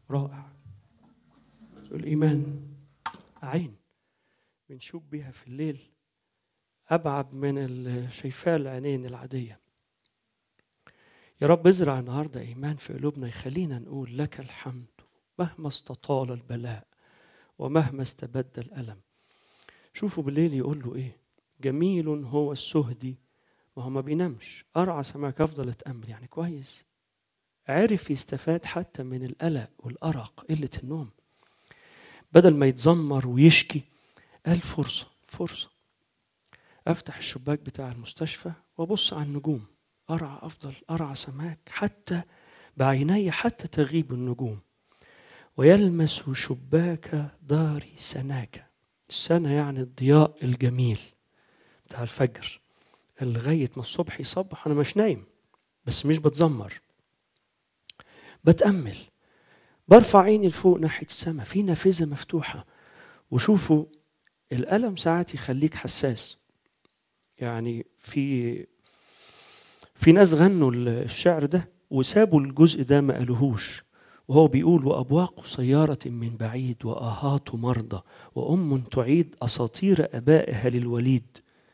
رائع الإيمان عين بنشوف بيها في الليل أبعد من اللي شايفاه العينين العادية يا رب ازرع النهاردة إيمان في قلوبنا يخلينا نقول لك الحمد مهما استطال البلاء ومهما استبد الألم شوفوا بالليل يقول له إيه جميل هو السهدي ما هو ما بينامش أرعى سماك أفضل أتأمل يعني كويس عرف يستفاد حتى من القلق والأرق قلة النوم بدل ما يتذمر ويشكي قال فرصة فرصة أفتح الشباك بتاع المستشفى وأبص على النجوم أرعى أفضل أرعى سماك حتى بعيني حتى تغيب النجوم ويلمس شباك داري سناك السنة يعني الضياء الجميل بتاع الفجر لغاية ما الصبح يصبح أنا مش نايم بس مش بتذمر بتأمل برفع عيني لفوق ناحية السماء في نافذة مفتوحة وشوفوا الألم ساعات يخليك حساس يعني في في ناس غنوا الشعر ده وسابوا الجزء ده ما قالوهوش وهو بيقول وأبواق سيارة من بعيد وآهات مرضى وأم تعيد أساطير أبائها للوليد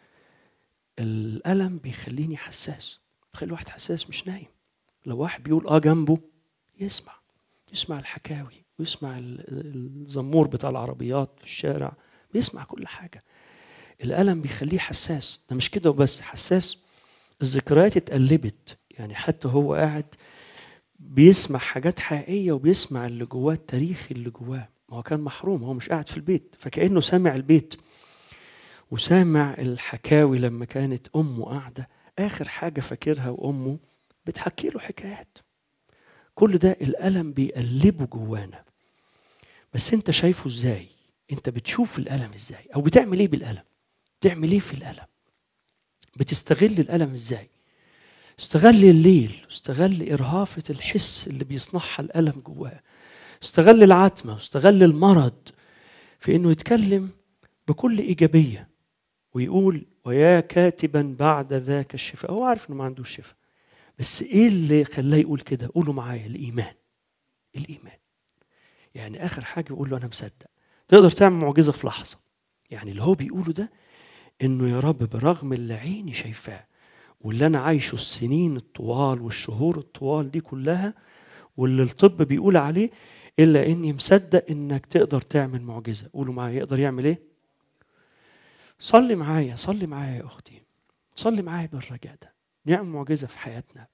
الألم بيخليني حساس بيخلي الواحد حساس مش نايم لو واحد بيقول اه جنبه يسمع يسمع الحكاوي ويسمع الزمور بتاع العربيات في الشارع بيسمع كل حاجة الألم بيخليه حساس ده مش كده وبس حساس الذكريات اتقلبت يعني حتى هو قاعد بيسمع حاجات حقيقية وبيسمع اللي جواه التاريخ اللي جواه ما هو كان محروم هو مش قاعد في البيت فكأنه سامع البيت وسامع الحكاوي لما كانت أمه قاعدة آخر حاجة فاكرها وأمه بتحكي له حكايات كل ده الألم بيقلبه جوانا بس أنت شايفه إزاي أنت بتشوف الألم إزاي أو بتعمل إيه بالألم بتعمل إيه في الألم بتستغل الألم إزاي استغل الليل استغل إرهافة الحس اللي بيصنعها الألم جواه استغل العتمة واستغل المرض في إنه يتكلم بكل إيجابية ويقول ويا كاتبا بعد ذاك الشفاء هو عارف إنه ما عندوش شفاء بس إيه اللي خلاه يقول كده قولوا معايا الإيمان الإيمان يعني آخر حاجة يقول له أنا مصدق تقدر تعمل معجزة في لحظة يعني اللي هو بيقوله ده إنه يا رب برغم اللي عيني شايفاه واللي انا عايشه السنين الطوال والشهور الطوال دي كلها واللي الطب بيقول عليه الا اني مصدق انك تقدر تعمل معجزه قولوا معايا يقدر يعمل ايه صلي معايا صلي معايا يا اختي صلي معايا بالرجاء ده نعمل معجزه في حياتنا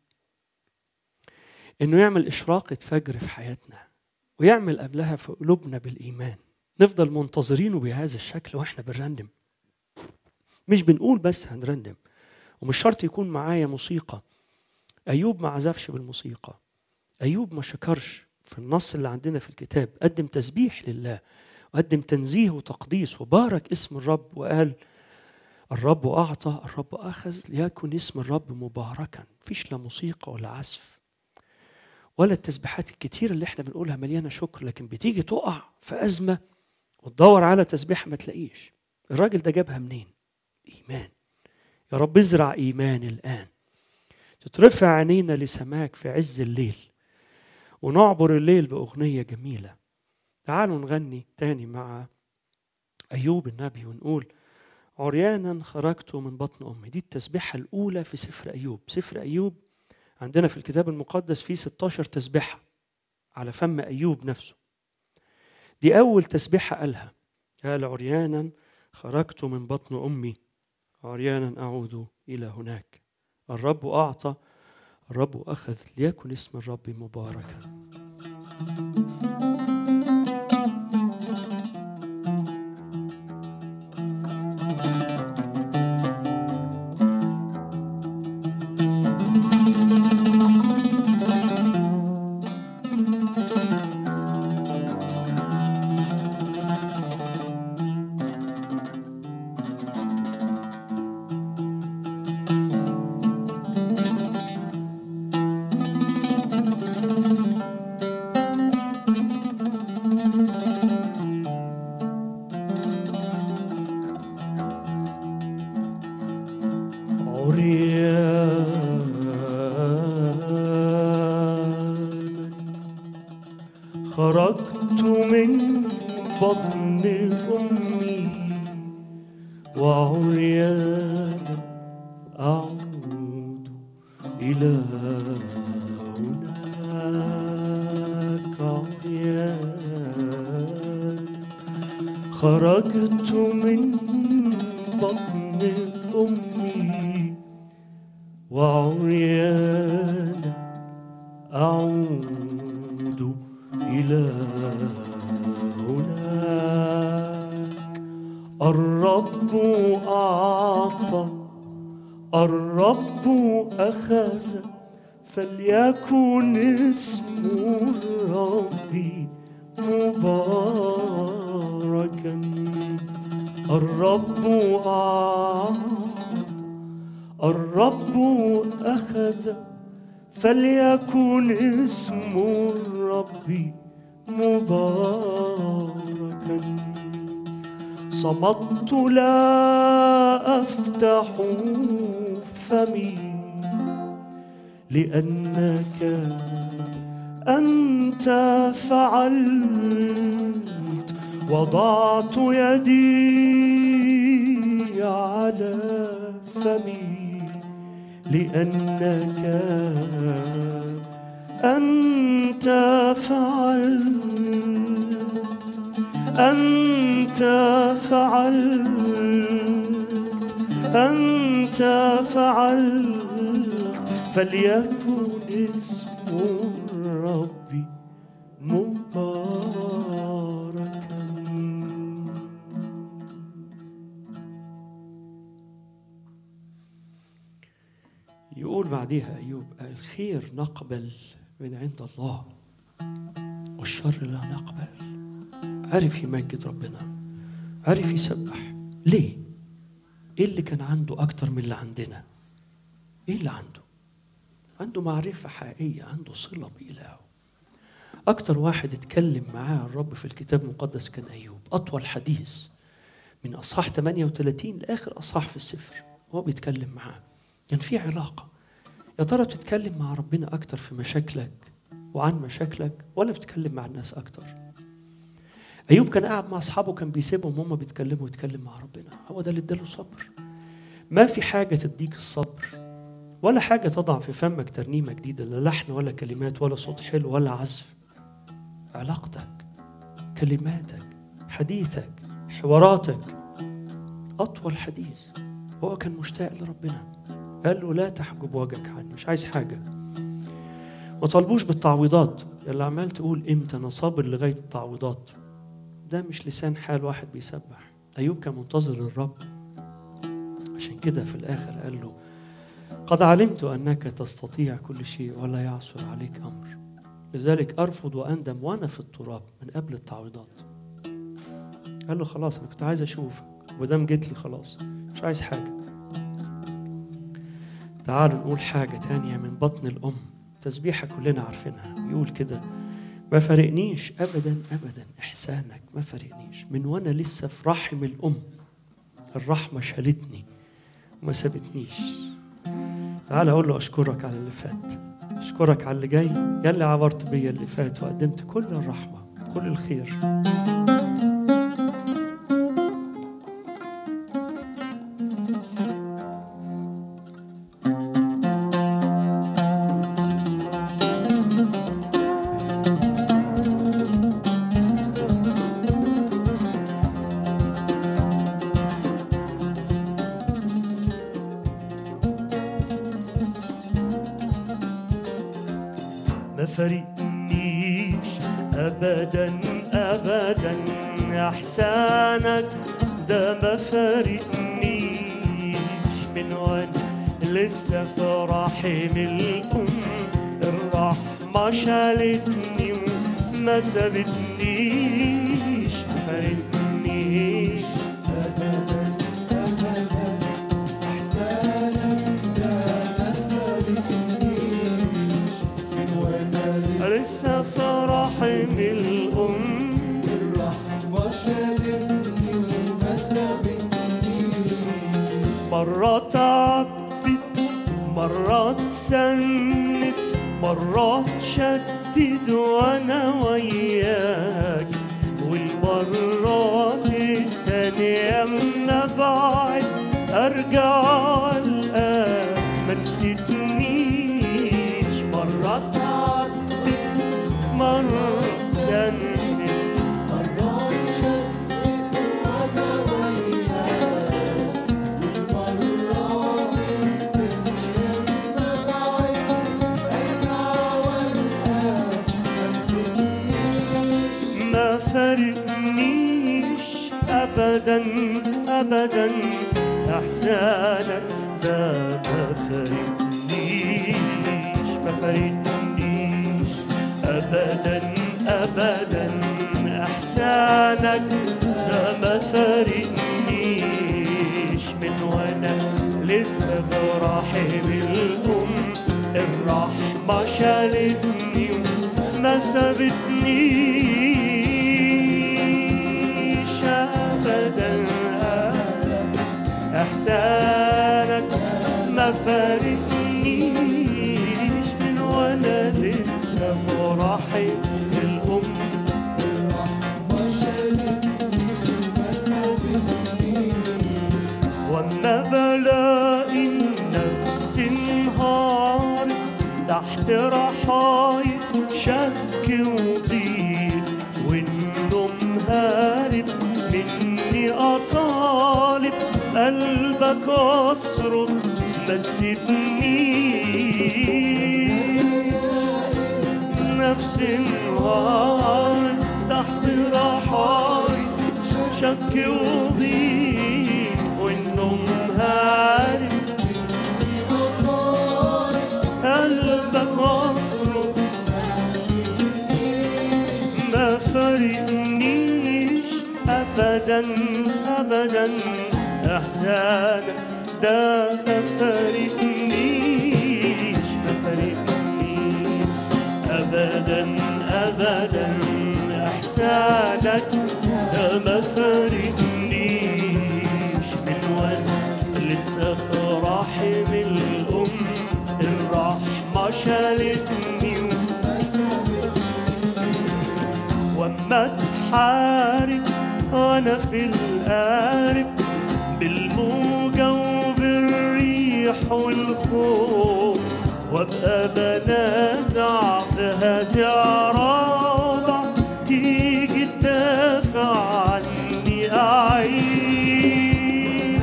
انه يعمل اشراقه فجر في حياتنا ويعمل قبلها في قلوبنا بالايمان نفضل منتظرينه بهذا الشكل واحنا بنرنم مش بنقول بس هنرنم ومش شرط يكون معايا موسيقى أيوب ما عزفش بالموسيقى أيوب ما شكرش في النص اللي عندنا في الكتاب قدم تسبيح لله وقدم تنزيه وتقديس وبارك اسم الرب وقال الرب أعطى الرب أخذ ليكن اسم الرب مباركا فيش لا موسيقى ولا عزف ولا التسبيحات الكتير اللي احنا بنقولها مليانة شكر لكن بتيجي تقع في أزمة وتدور على تسبيحة ما تلاقيش الراجل ده جابها منين إيمان يا رب ازرع ايمان الان تترفع عينينا لسماك في عز الليل ونعبر الليل باغنيه جميله تعالوا نغني تاني مع ايوب النبي ونقول عريانا خرجت من بطن امي دي التسبيحه الاولى في سفر ايوب سفر ايوب عندنا في الكتاب المقدس فيه 16 تسبيحه على فم ايوب نفسه دي اول تسبيحه قالها قال عريانا خرجت من بطن امي عريانا أعود إلى هناك الرب أعطى الرب أخذ ليكن اسم الرب مباركا خرجت من بطن أمي وعريانا أعود إلى هناك عريانا خرجت من بطن أمي وعريانا أعود إلى هناك الرب أعطى الرب أخذ فليكن اسم الرب مباركا الرب أعطى الرب أخذ فليكن اسم الرب مباركا صمت لا أفتح فمي لأنك أنت فعلت وضعت يدي على فمي لأنك أنت فعلت أنت فعلت أنت فعلت فليكن اسم الرب مباركا يقول بعديها أيوب الخير نقبل من عند الله والشر لا نقبل عرف يمجد ربنا عرف يسبح ليه ايه اللي كان عنده اكتر من اللي عندنا ايه اللي عنده عنده معرفة حقيقية عنده صلة بإلهه أكتر واحد اتكلم معاه الرب في الكتاب المقدس كان أيوب أطول حديث من أصحاح 38 لآخر أصحاح في السفر هو بيتكلم معاه كان في علاقة يا ترى بتتكلم مع ربنا أكتر في مشاكلك وعن مشاكلك ولا بتتكلم مع الناس أكتر أيوب كان قاعد مع أصحابه كان بيسيبهم هما بيتكلموا ويتكلم مع ربنا هو ده اللي اداله صبر ما في حاجة تديك الصبر ولا حاجة تضع في فمك ترنيمة جديدة لا لحن ولا كلمات ولا صوت حلو ولا عزف علاقتك كلماتك حديثك حواراتك أطول حديث هو كان مشتاق لربنا قال له لا تحجب وجهك عني مش عايز حاجة ما طالبوش بالتعويضات اللي عمال تقول امتى انا صابر لغايه التعويضات ده مش لسان حال واحد بيسبح ايوب كان منتظر الرب عشان كده في الاخر قال له قد علمت انك تستطيع كل شيء ولا يعثر عليك امر لذلك ارفض واندم وانا في التراب من قبل التعويضات قال له خلاص انا كنت عايز اشوفك ودام جيت لي خلاص مش عايز حاجه تعالوا نقول حاجه تانية من بطن الام تسبيحة كلنا عارفينها يقول كده ما فرقنيش أبدا أبدا إحسانك ما فرقنيش من وأنا لسه في رحم الأم الرحمة شالتني وما سابتنيش تعال أقول له أشكرك على اللي فات أشكرك على اللي جاي يا اللي عبرت بيا اللي فات وقدمت كل الرحمة كل الخير ما فرقنيش ابدا ابدا احسانك ده ما فرقنيش من وانا لسه في رحم الام الرحمه شالتني وما سابتنيش ما فرقنيش لسه في رحم الام مرات عبت مرات سنت مرات شدد وانا وياك مرة مرات شدت وانا وياك والمرة الدنيا ما بعد ارجع والقاك ما تسيبنيش ما فرقنيش ابدا ابدا احسانك ده ما فرقنيش ما فرقنيش ابدا ابدا احسانك ده ما فرقنيش من وانا لسه في رحم الام الرحمه شالتني ما سابتنيش ابدا احسانك ما فارقنيش من وانا لسه في رحم الام الرحمة شالتني ما سابتنيش واما بلاقي النفس انهارت تحت رحايط شك وضيق والنوم هارب مني اطالب قلبك اصرخ ما تسيبنيش نفس انهارت تحت رحايط شك وضيق والنوم هارب قلبك مصروف ما فرقنيش ابدا ابدا احسانك ده ما فرقنيش ما فرقنيش ابدا ابدا احسانك ده ما فرقنيش من وانا لسه في رحم الام الرحمه شالتني واما اتحارب وانا في القارب بالموجة وبالريح والخوف وابقى بنازع في هزع رابع تيجي تدافع عني اعيش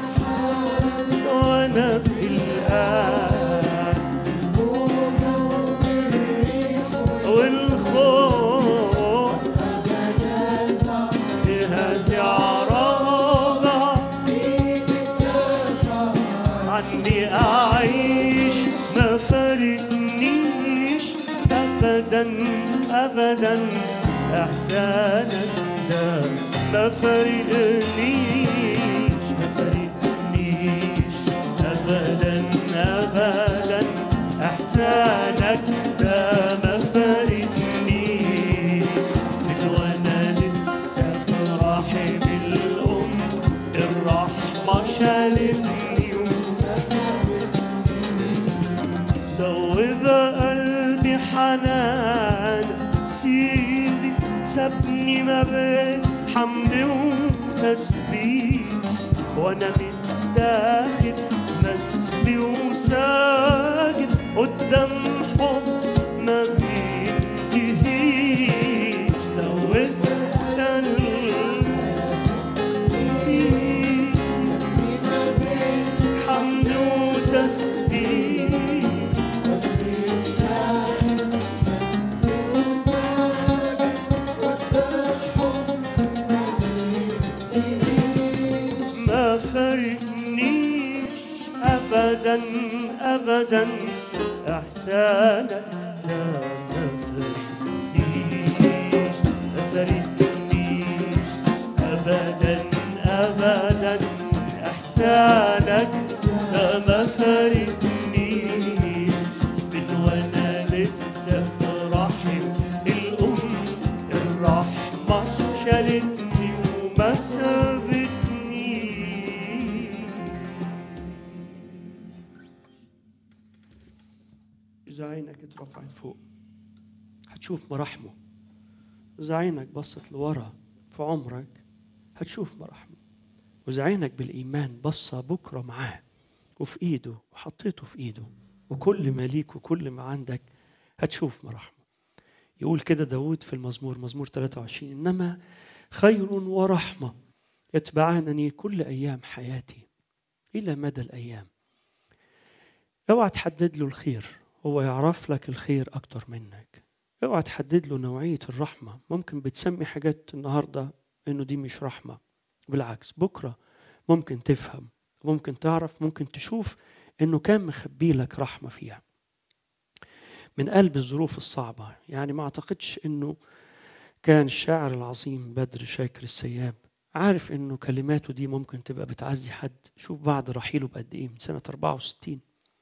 وانا في القارب والخوف في هزع رابع عني أعيش ما فرقنيش أبدا أبدا إحسانك ده ما فرقنيش ما فرقنيش أبدا أبدا إحسانك ده ما فرقنيش من وأنا لسه في رحم الأم الرحمة شالتني دوب قلبي حنان سيدي سابني ما بين حمد وتسبيح وانا متاخد مسبي وساجد قدام حب ما بينتهيش دوب قلبي حمد وتسبيح ما فرقنيش ابدا ابدا احسانك لا ما فرقنيش ما فرقنيش ابدا ابدا احسانك لا ما فرقنيش من وانا لسه في رحم الام الرحمه شالتني وما سابتني إذا عينك اترفعت فوق هتشوف مراحمه إذا عينك بصت لورا في عمرك هتشوف مراحمه وإذا عينك بالإيمان بصة بكرة معاه وفي إيده وحطيته في إيده وكل ما ليك وكل ما عندك هتشوف مراحمه يقول كده داود في المزمور مزمور 23 إنما خير ورحمة يتبعانني كل أيام حياتي إلى مدى الأيام اوعى تحدد له الخير هو يعرف لك الخير أكتر منك اوعى تحدد له نوعية الرحمة ممكن بتسمي حاجات النهاردة إنه دي مش رحمة بالعكس بكرة ممكن تفهم ممكن تعرف ممكن تشوف إنه كان مخبي لك رحمة فيها من قلب الظروف الصعبة يعني ما أعتقدش إنه كان الشاعر العظيم بدر شاكر السياب عارف إنه كلماته دي ممكن تبقى بتعزي حد شوف بعد رحيله بقد إيه من سنة 64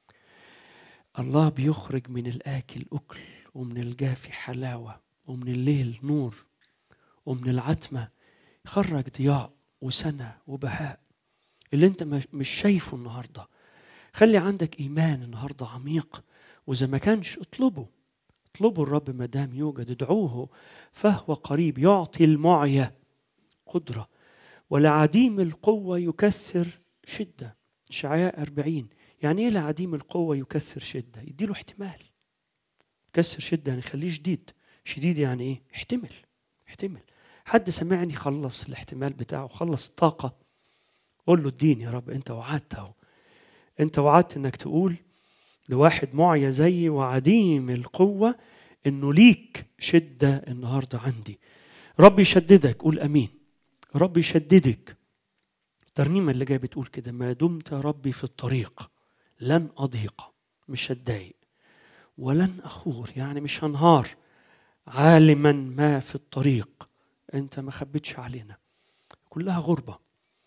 الله بيخرج من الآكل أكل ومن الجافي حلاوة ومن الليل نور ومن العتمة يخرج ضياء وسنة وبهاء اللي انت مش- مش شايفه النهاردة خلي عندك إيمان النهاردة عميق وإذا ما كانش اطلبه اطلبوا الرب ما دام يوجد ادعوه فهو قريب يعطي المعية قدرة ولعديم القوة يكثر شدة إشعياء أربعين يعني إيه لعديم القوة يكثر شدة يديله احتمال كسر شدة يعني خليه شديد شديد يعني إيه احتمل احتمل حد سمعني خلص الاحتمال بتاعه خلص طاقة قول له اديني يا رب انت وعدت اهو انت وعدت انك تقول لواحد معيا زيي وعديم القوة انه ليك شدة النهاردة عندي رب يشددك قول امين رب يشددك الترنيمة اللي جاية بتقول كده ما دمت ربي في الطريق لن أضيق مش هتضايق ولن أخور يعني مش هنهار عالما ما في الطريق أنت ما خبتش علينا كلها غربة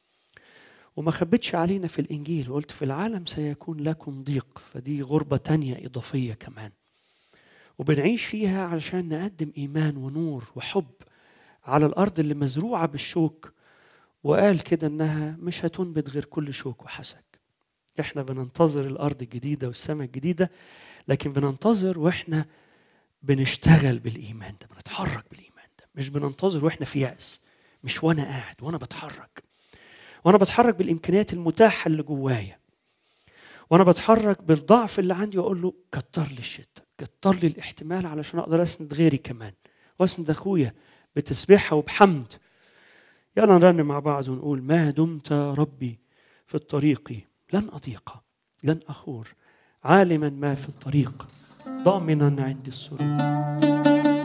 وما خبتش علينا في الإنجيل وقلت في العالم سيكون لكم ضيق فدي غربة تانية إضافية كمان وبنعيش فيها علشان نقدم إيمان ونور وحب على الأرض اللي مزروعة بالشوك وقال كده إنها مش هتنبت غير كل شوك وحسك إحنا بننتظر الأرض الجديدة والسماء الجديدة لكن بننتظر وإحنا بنشتغل بالإيمان ده بنتحرك بالإيمان ده مش بننتظر وإحنا في يأس مش وأنا قاعد وأنا بتحرك وأنا بتحرك بالإمكانيات المتاحة اللي جوايا وأنا بتحرك بالضعف اللي عندي وأقول له كتر لي الشدة كتر لي الاحتمال علشان أقدر أسند غيري كمان وأسند أخويا بتسبيحة وبحمد يلا نرنم مع بعض ونقول ما دمت ربي في الطريق لن أضيق لن أخور عالما ما في الطريق ضامنا عندي السرور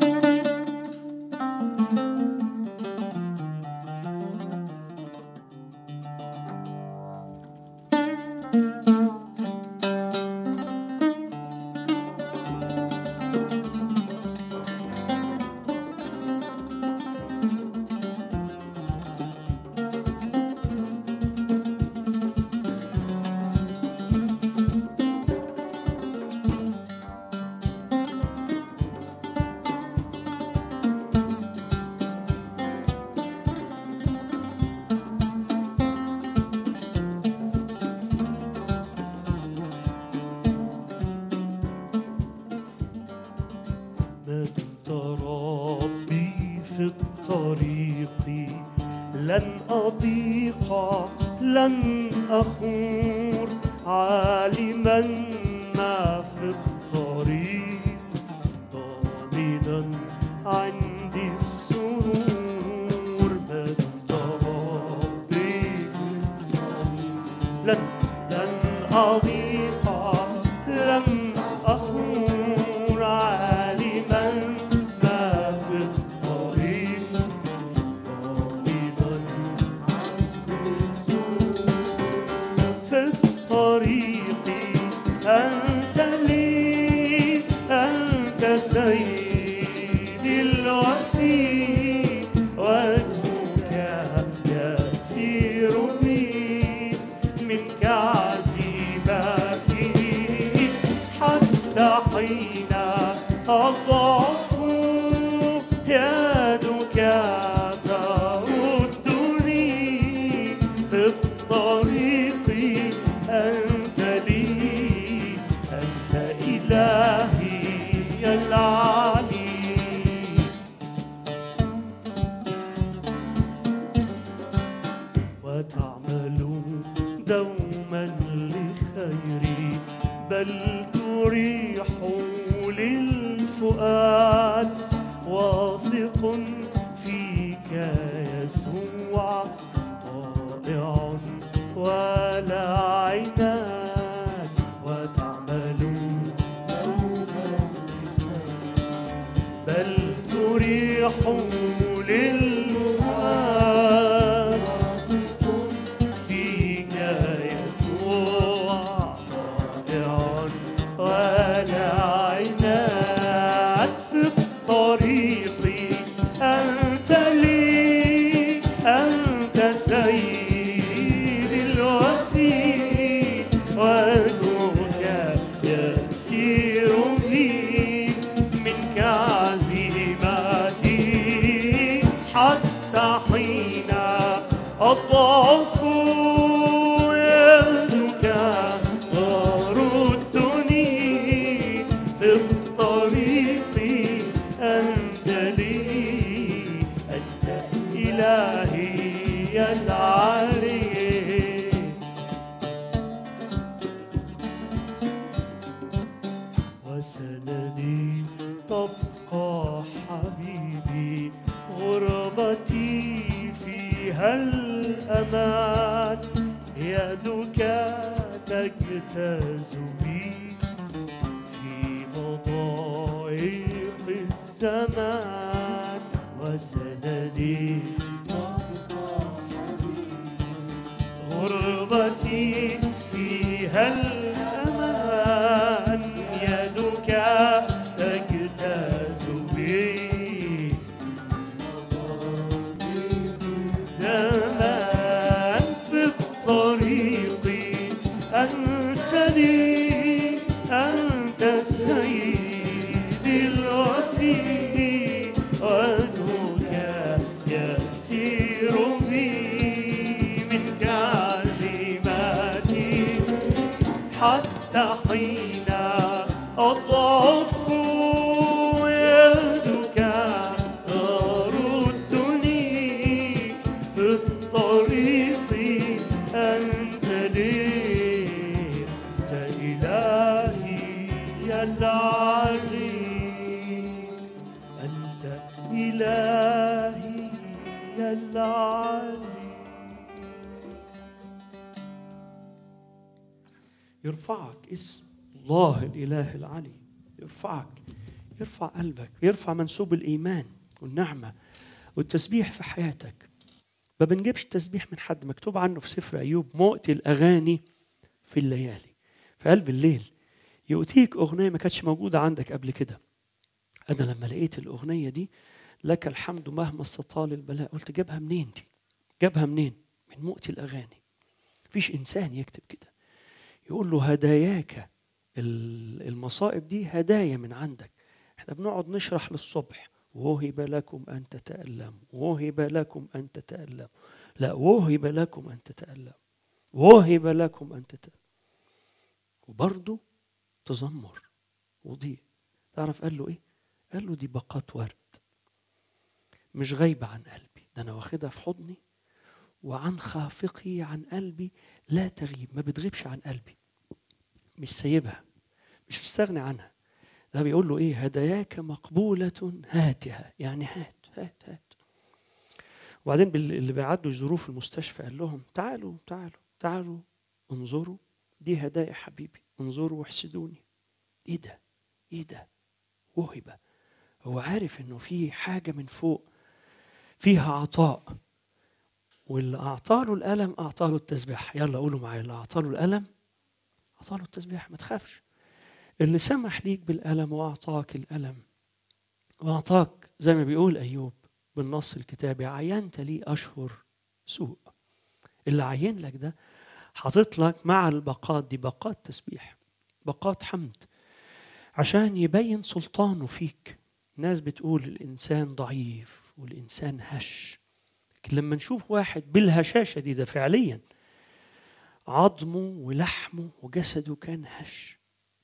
ما دمت ربي في الطريق لن أضيق لن أخور عالما ما في الطريق ضامنا عندي السرور ما دمت ربي لن لن أضيق لن أخور عالما ما في الطريق ضامنا في الطريق مريح للفؤاد فيك يسوع طائع ولا عناد في الطريق أنت لي أنت سيدي الوفي وجهك يسير بي منك عزيمتي حتى حين أضعف يدك تردني في الطريق أنت لي أنت إلهي العلي وسندي تبقى حبيبي غربتي فيها الأمان يدك تجتاز بي في مضايق الزمان وسندي غربتي فيها الأمان يدك تجتاز بي زمان في الطريق أنت لي أنت السيد الوفي وجهك يسير بي منك عزيمتي حتى حين أضعف يدك تردني في الطريق أنت لي أنت إلهي العلي أنت إلهي العلي يرفعك اسم الله الإله العلي يرفعك يرفع قلبك يرفع منسوب الإيمان والنعمة والتسبيح في حياتك ما بنجيبش التسبيح من حد مكتوب عنه في سفر أيوب مؤتي الأغاني في الليالي في قلب الليل يؤتيك أغنية ما كانتش موجودة عندك قبل كده أنا لما لقيت الأغنية دي لك الحمد مهما استطال البلاء قلت جابها منين دي جابها منين من مؤتي الأغاني مفيش إنسان يكتب كده يقول له هداياك ال- المصائب دي هدايا من عندك احنا بنقعد نشرح للصبح وهب لكم أن تتألموا وهب لكم أن تتألموا لا وهب لكم أن تتألموا وهب لكم أن تتألموا وبرضه تذمر وضيق تعرف قال له ايه قال له دي باقات ورد مش غايبة عن قلبي ده أنا واخدها في حضني وعن خافقي عن قلبي لا تغيب ما بتغيبش عن قلبي مش سايبها مش مستغني عنها ده بيقول له ايه هداياك مقبولة هاتها يعني هات هات هات وبعدين بال- اللي بيعدوا يزوروه في المستشفى قال لهم تعالوا تعالوا تعالوا انظروا دي هدايا حبيبي انظروا واحسدوني ايه ده ايه ده وهبة هو عارف انه في حاجة من فوق فيها عطاء واللي اعطاله الالم اعطاله التسبيح يلا قولوا معايا اللي اعطاله الالم اعطاله التسبيح ما تخافش اللي سمح ليك بالالم واعطاك الالم واعطاك زي ما بيقول ايوب بالنص الكتابي عينت لي اشهر سوء اللي عين لك ده حاطط لك مع الباقات دي باقات تسبيح باقات حمد عشان يبين سلطانه فيك ناس بتقول الانسان ضعيف والانسان هش لكن لما نشوف واحد بالهشاشه دي ده فعليا عظمه ولحمه وجسده كان هش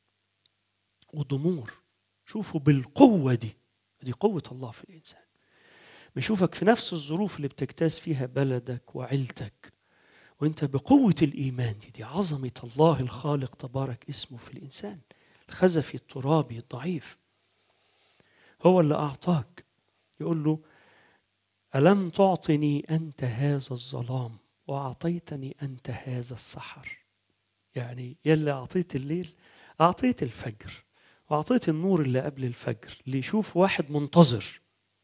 وضمور شوفوا بالقوه دي دي قوه الله في الانسان بيشوفك في نفس الظروف اللي بتجتاز فيها بلدك وعيلتك وانت بقوه الايمان دي دي عظمه الله الخالق تبارك اسمه في الانسان الخزفي الترابي الضعيف هو اللي اعطاك يقول له الم تعطني انت هذا الظلام واعطيتني انت هذا السحر يعني يلي اعطيت الليل اعطيت الفجر واعطيت النور اللي قبل الفجر اللي يشوف واحد منتظر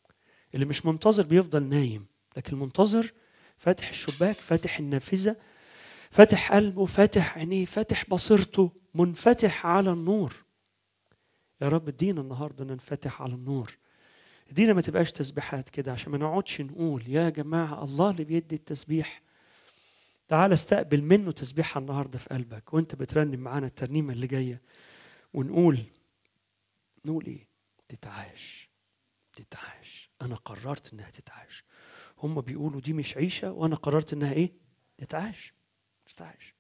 اللي مش منتظر بيفضل نايم لكن المنتظر فاتح الشباك فاتح النافذة فاتح قلبه فاتح عينيه فاتح بصيرته منفتح على النور يا رب ادينا النهارده ننفتح على النور ادينا ما تبقاش تسبيحات كده عشان ما نقعدش نقول يا جماعة الله اللي بيدي التسبيح تعال استقبل منه تسبيحة النهارده في قلبك وانت بترنم معانا الترنيمة اللي جاية ونقول نقول ايه تتعاش تتعاش انا قررت انها تتعاش هم بيقولوا دي مش عيشة وانا قررت انها ايه تتعاش تتعاش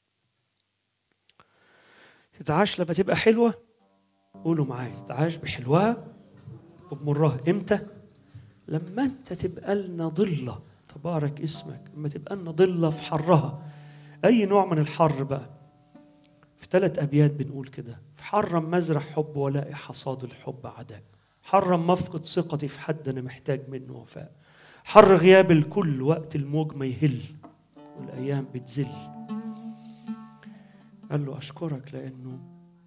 تتعاش لما تبقى حلوة قولوا معايا تتعاش بحلوها وبمرها امتى لما انت تبقى لنا ضله تبارك اسمك لما تبقى لنا ضله في حرها اي نوع من الحر بقى في ثلاث ابيات بنقول كده في حرم مزرع حب ولاقي حصاد الحب عداك حرم مفقد ثقتي في حد انا محتاج منه وفاء حر غياب الكل وقت الموج ما يهل والايام بتزل قال له اشكرك لانه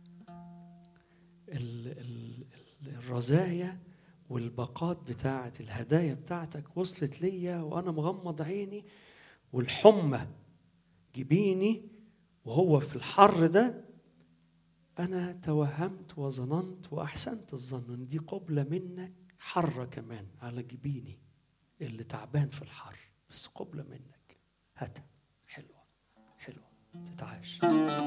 ال ال ال- الرزايا والباقات بتاعة الهدايا بتاعتك وصلت ليا وأنا مغمض عيني والحمى جبيني وهو في الحر ده أنا توهمت وظننت وأحسنت الظن إن دي قبلة منك حرة كمان على جبيني اللي تعبان في الحر بس قبلة منك هاتها حلوة حلوة تتعاش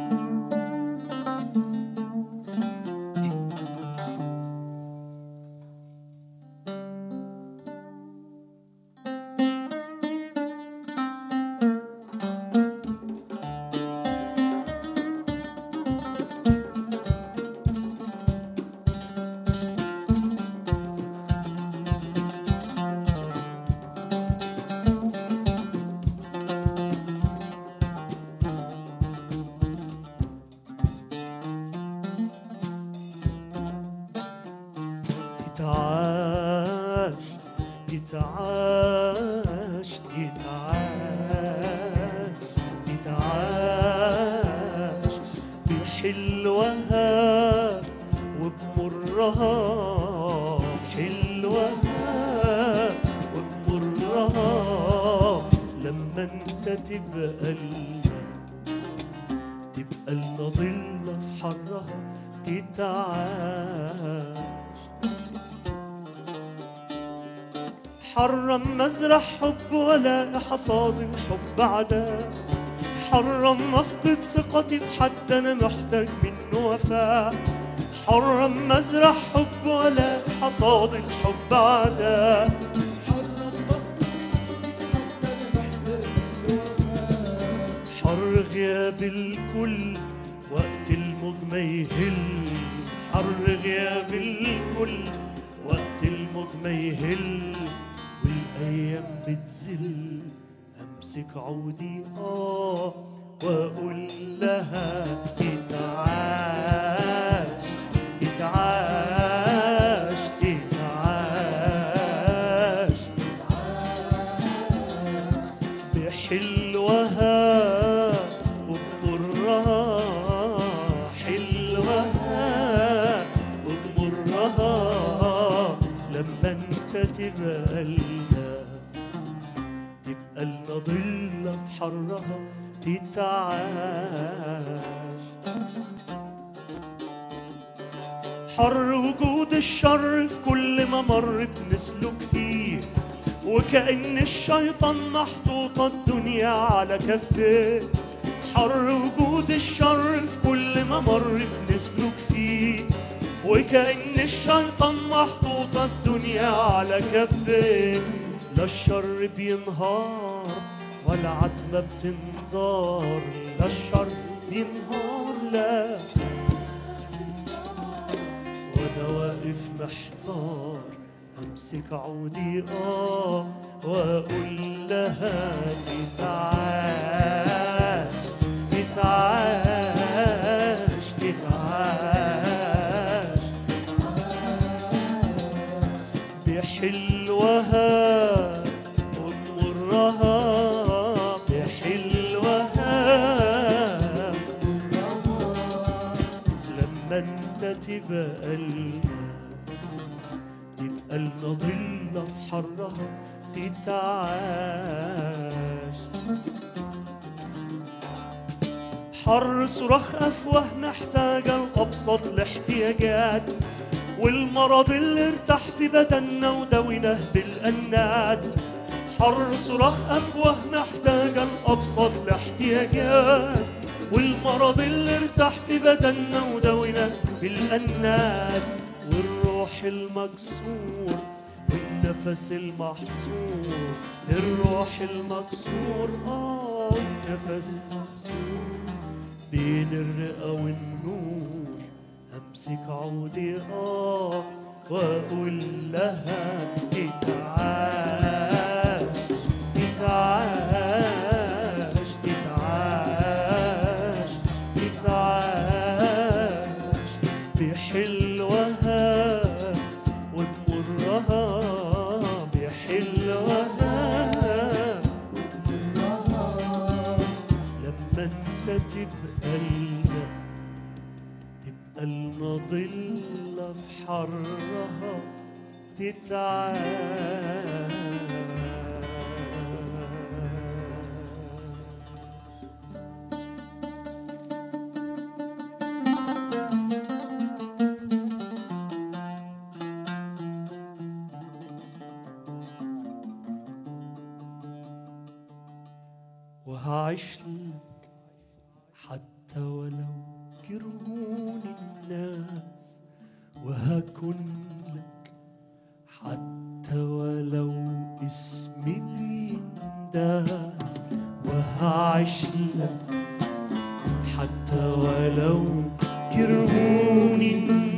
تتعاش تتعاش تتعاش تتعاش بحلوها وبمرها حلوها وبمرها لما انت تبقى لنا تبقى لنا ضلة في حرها تتعاش حرم مزرع حب ولا حصاد الحب عداء حرم افقد ثقتي في حد انا محتاج منه وفاء حرم مزرع حب ولا حصاد الحب عداء حرم مفقود حتى انا محتاج الوفاء حر غياب الكل وقت الموج ما يهل حر غياب الكل وقت الموج ما يهل والايام بتزل امسك عودي اه واقول لها تتعاش تتعاش تتعاش بحلوها وبمرها حلوها وبمرها لما انت تبقى لنا تبقى لنا ضلة في حرها تتعاش حر وجود الشر في كل ممر بنسلك فيه وكأن الشيطان محطوطة الدنيا على كفيه حر وجود الشر في كل ممر بنسلك فيه وكأن الشيطان محطوطة الدنيا على كفيه لا الشر بينهار ولا عتبة بتنضار لا الشر بينهار لا وانا واقف محتار امسك عودي اه واقول لها تتعاش تتعاش تتعاش بحلوها وبمرها بحلوها لما انت تبقى لنا تبقى النضلة في حرها تتعاش حر صراخ أفواه محتاجة لأبسط الاحتياجات والمرض اللي ارتاح في بدننا وداويناه بالأنات حر صراخ أفواه محتاجة لأبسط الاحتياجات والمرض اللي ارتاح في بدننا وداويناه بالأنات والروح المكسور والنفس المحصور الروح المكسور آه والنفس المحصور بين الرئة والنور أمسك عودي آه وأقول لها تتعاش تتعاش تتعاش تتعاش بحلوها وبمرها بحلوها لما انت تبقى لنا تبقى المظلة في حرها تتعاش وهعيش لك حتى ولو كرهوني الناس وهكون لك حتى ولو اسمي بينداس وهعيش لك حتى ولو كرهوني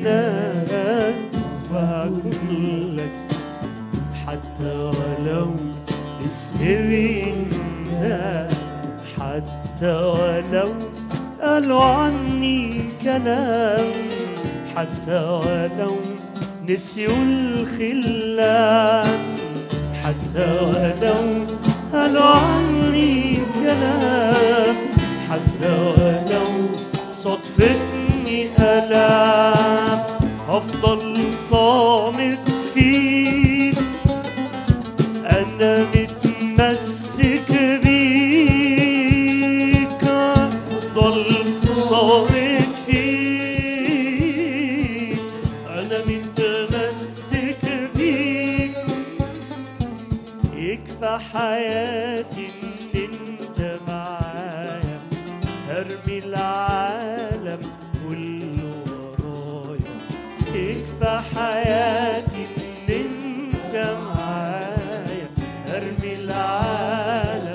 الناس وهكون لك حتى ولو اسمي بالناس حتى ولو قالوا عني كلام حتى ولو نسيوا الخلان حتى ولو قالوا عني كلام حتى ولو صدفتني ألام أفضل صامت فيك أنا متمسك بيك أفضل صامت فيك أنا متمسك بيك يكفى حياتي إن أنت معايا هرمي العالم كله ورايا يكفى حياتي إن أنت معايا هرمي العالم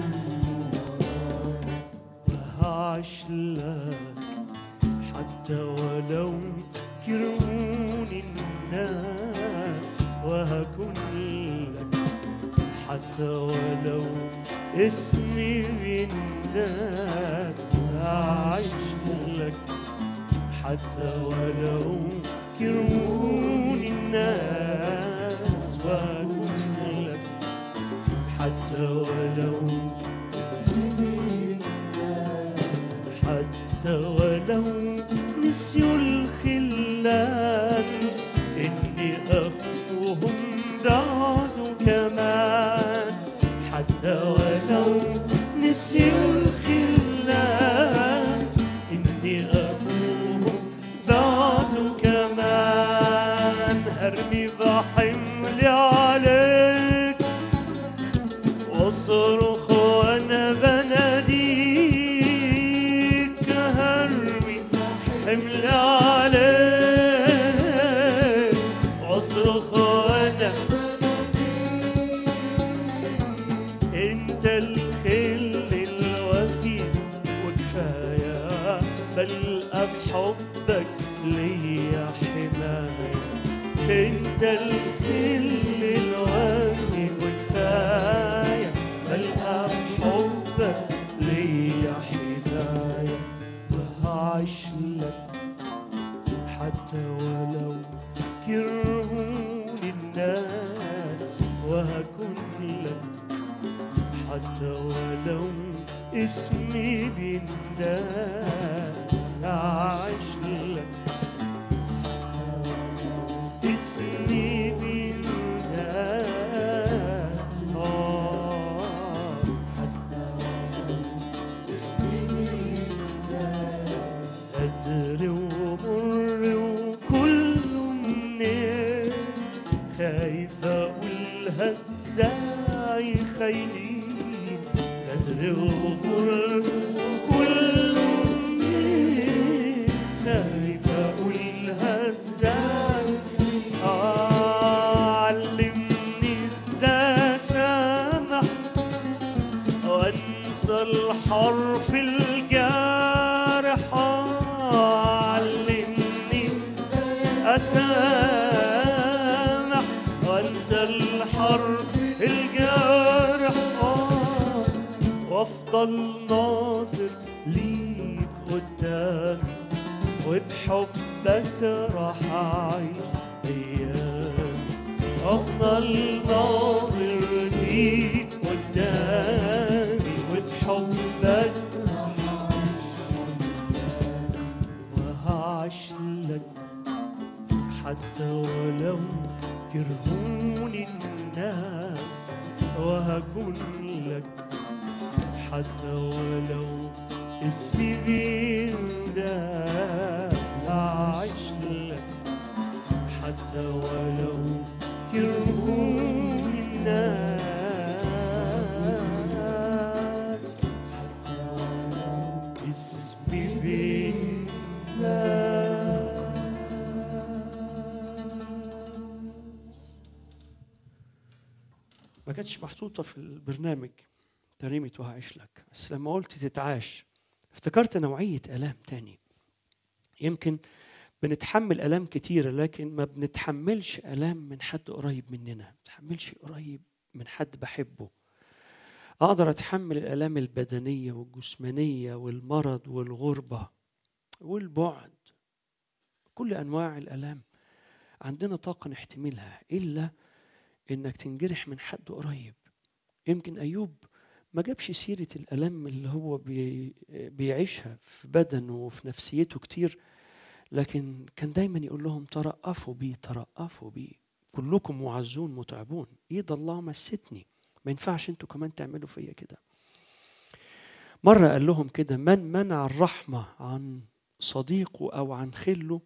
وهعيش لك حتى ولو كرهوني الناس وهكون لك حتى ولو اسمي بالناس أعيش لك حتى ولو كرهوني الناس وأكون لك حتى ولو حتى ولو نسيوا الخلان إني أخوهم بعد كمان حتى ولو نسيوا الخلان إني أخوهم بعد كمان هرمي بحملي عليك واصرخ وانا بناديك هرمي حمل عليك واصرخ وانا انت الخل الوفي وكفايه بلقى في حبك ليا حمايه انت الخل الوفي وكفايه بلقى في حبك ليا حمايه وهعيش لك حتى ولو كرهوني الناس وهكون لك حتى ولو اسمي بالناس أعيش لك اسمي بالناس أقولها ازاي خايني قدر الغمر كله منين خايف أقولها ازاي علمني ازاي اسامح وانسى الحرف الجارح علمني اسامح وانسى الحرف الجارح آه، وافضل ناظر ليك قدامي وبحبك راح اعيش ايام افضل ناظر ليك قدامي وبحبك وهعيش لك حتى ولو كرهوني الناس وهكون لك حتى ولو اسمي بينداس هعيش لك حتى ولو كرهوني الناس اسمي بالناس ما كانتش محطوطة في البرنامج تريمة وهعيش لك بس لما قلت تتعاش افتكرت نوعية آلام تاني يمكن بنتحمل آلام كتيرة لكن ما بنتحملش آلام من حد قريب مننا ما بنتحملش قريب من حد بحبه أقدر أتحمل الآلام البدنية والجسمانية والمرض والغربة والبعد كل أنواع الآلام عندنا طاقة نحتملها إلا إنك تنجرح من حد قريب يمكن أيوب ما جابش سيرة الألم اللي هو بي بيعيشها في بدنه وفي نفسيته كتير لكن كان دايما يقول لهم ترأفوا بي ترأفوا بي كلكم معزون متعبون ايد الله مستني ما ينفعش انتوا كمان تعملوا فيا كده مرة قال لهم كده من منع الرحمة عن صديقه أو عن خله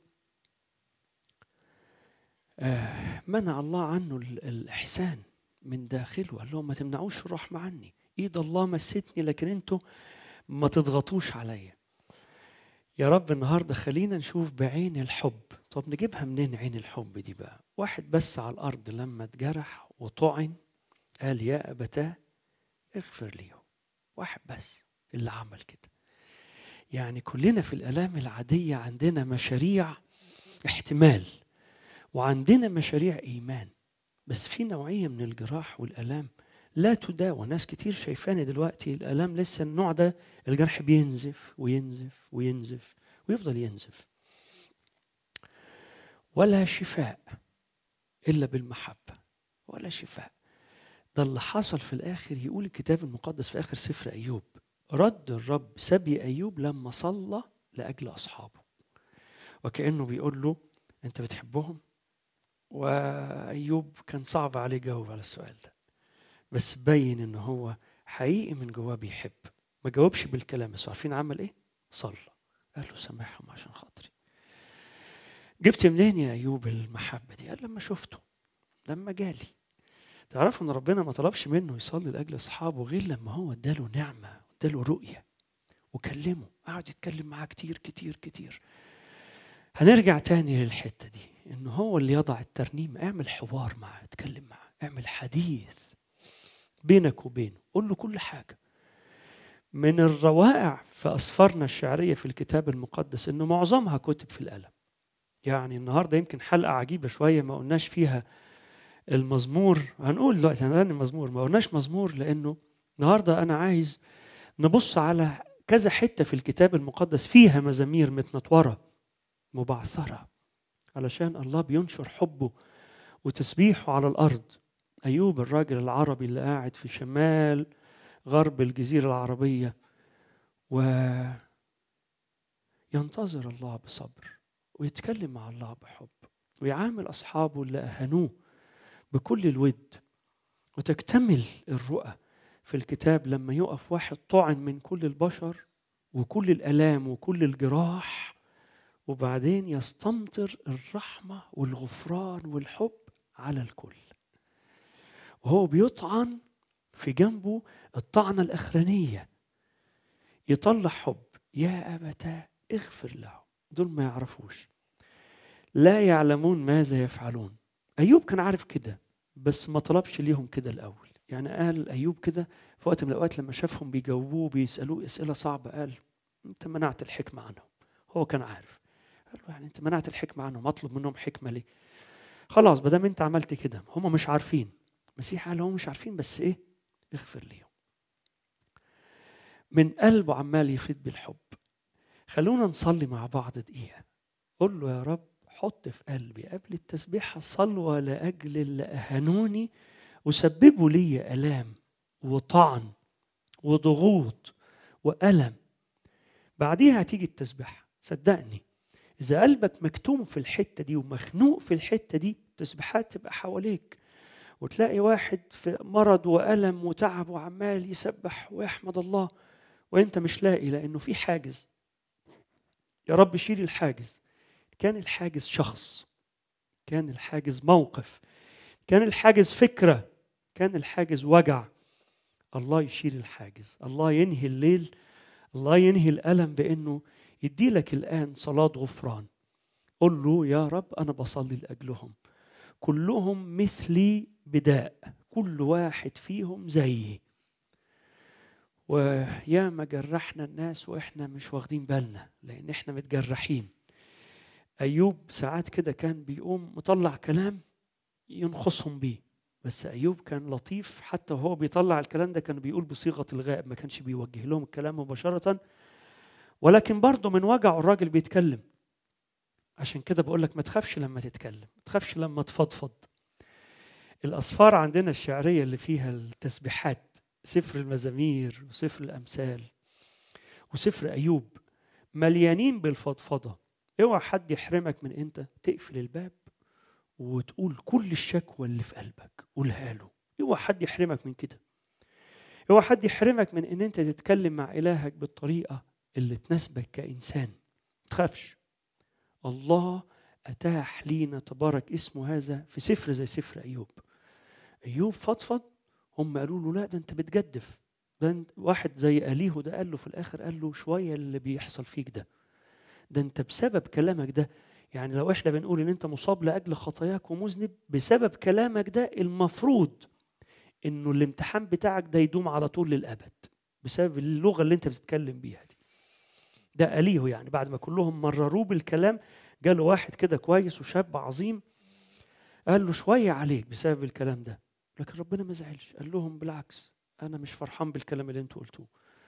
آه منع الله عنه ال- الإحسان من داخله قال لهم ما تمنعوش الرحمة عني ايد الله مستني لكن انتوا ما تضغطوش عليا يا رب النهارده خلينا نشوف بعين الحب طب نجيبها منين عين الحب دي بقى واحد بس على الارض لما اتجرح وطعن قال يا ابتاه اغفر لي واحد بس اللي عمل كده يعني كلنا في الالام العاديه عندنا مشاريع احتمال وعندنا مشاريع ايمان بس في نوعيه من الجراح والالام لا تداوى ناس كتير شايفاني دلوقتي الالام لسه النوع ده الجرح بينزف وينزف وينزف ويفضل ينزف ولا شفاء الا بالمحبه ولا شفاء ده اللي حصل في الاخر يقول الكتاب المقدس في اخر سفر ايوب رد الرب سبي ايوب لما صلى لاجل اصحابه وكانه بيقول له انت بتحبهم وايوب كان صعب عليه يجاوب على السؤال ده بس بين ان هو حقيقي من جواه بيحب ما جاوبش بالكلام بس عارفين عمل ايه صلى قال له سامحهم عشان خاطري جبت منين يا ايوب المحبه دي قال لما شفته لما جالي تعرفوا ان ربنا ما طلبش منه يصلي لاجل اصحابه غير لما هو اداله نعمه اداله رؤيه وكلمه قعد يتكلم معاه كتير كتير كتير هنرجع تاني للحته دي ان هو اللي يضع الترنيم اعمل حوار معاه اتكلم معاه اعمل حديث بينك وبينه قول له كل حاجه من الروائع في اسفارنا الشعريه في الكتاب المقدس انه معظمها كتب في القلم يعني النهارده يمكن حلقه عجيبه شويه ما قلناش فيها المزمور هنقول دلوقتي هنغني مزمور ما قلناش مزمور لانه النهارده انا عايز نبص على كذا حته في الكتاب المقدس فيها مزامير متنطوره مبعثره علشان الله بينشر حبه وتسبيحه على الارض ايوب الراجل العربي اللي قاعد في شمال غرب الجزيره العربيه وينتظر الله بصبر ويتكلم مع الله بحب ويعامل اصحابه اللي اهانوه بكل الود وتكتمل الرؤى في الكتاب لما يقف واحد طعن من كل البشر وكل الالام وكل الجراح وبعدين يستمطر الرحمه والغفران والحب على الكل وهو بيطعن في جنبه الطعنة الأخرانية يطلع حب يا أبتاه اغفر له دول ما يعرفوش لا يعلمون ماذا يفعلون أيوب كان عارف كده بس ما طلبش ليهم كده الأول يعني قال أيوب كده في وقت من الأوقات لما شافهم بيجاوبوه بيسألوه أسئلة صعبة قال أنت منعت الحكمة عنهم هو كان عارف قال له يعني أنت منعت الحكمة عنهم أطلب منهم حكمة ليه خلاص بدل أنت عملت كده هم مش عارفين المسيح قال هم مش عارفين بس إيه اغفر ليهم من قلبه عمال يفيض بالحب خلونا نصلي مع بعض دقيقة قول له يا رب حط في قلبي قبل التسبيحة صلوة لأجل اللي أهانوني وسببوا لي آلام وطعن وضغوط وألم بعديها هتيجي التسبيحة صدقني إذا قلبك مكتوم في الحتة دي ومخنوق في الحتة دي التسبيحات تبقى حواليك وتلاقي واحد في مرض وألم وتعب وعمال يسبح ويحمد الله وانت مش لاقي لانه في حاجز يا رب شيل الحاجز كان الحاجز شخص كان الحاجز موقف كان الحاجز فكره كان الحاجز وجع الله يشيل الحاجز الله ينهي الليل الله ينهي الالم بانه يدي لك الان صلاه غفران قل له يا رب انا بصلي لاجلهم كلهم مثلي بداء كل واحد فيهم زيي ويا ما جرحنا الناس واحنا مش واخدين بالنا لان احنا متجرحين ايوب ساعات كده كان بيقوم مطلع كلام ينخصهم بيه بس ايوب كان لطيف حتى وهو بيطلع الكلام ده كان بيقول بصيغه الغائب ما كانش بيوجه لهم الكلام مباشره ولكن برضه من وجعه الراجل بيتكلم عشان كده بقول لك ما تخافش لما تتكلم ما تخافش لما تفضفض الأسفار عندنا الشعرية اللي فيها التسبيحات سفر المزامير وسفر الأمثال وسفر أيوب مليانين بالفضفضة اوعى حد يحرمك من انت تقفل الباب وتقول كل الشكوى اللي في قلبك قولها له اوعى حد يحرمك من كده اوعى حد يحرمك من ان انت تتكلم مع الهك بالطريقه اللي تناسبك كانسان ما تخافش الله اتاح لينا تبارك اسمه هذا في سفر زي سفر ايوب ايوب فضفض هم قالوا له لا ده انت بتجدف ده انت واحد زي اليهو ده قال له في الاخر قال له شويه اللي بيحصل فيك ده ده انت بسبب كلامك ده يعني لو احنا بنقول ان انت مصاب لاجل خطاياك ومذنب بسبب كلامك ده المفروض انه الامتحان بتاعك ده يدوم على طول للابد بسبب اللغه اللي انت بتتكلم بيها دي ده اليهو يعني بعد ما كلهم مرروه بالكلام جاله واحد كده كويس وشاب عظيم قال له شويه عليك بسبب الكلام ده لكن ربنا ما زعلش قال لهم بالعكس انا مش فرحان بالكلام اللي انتوا قلتوه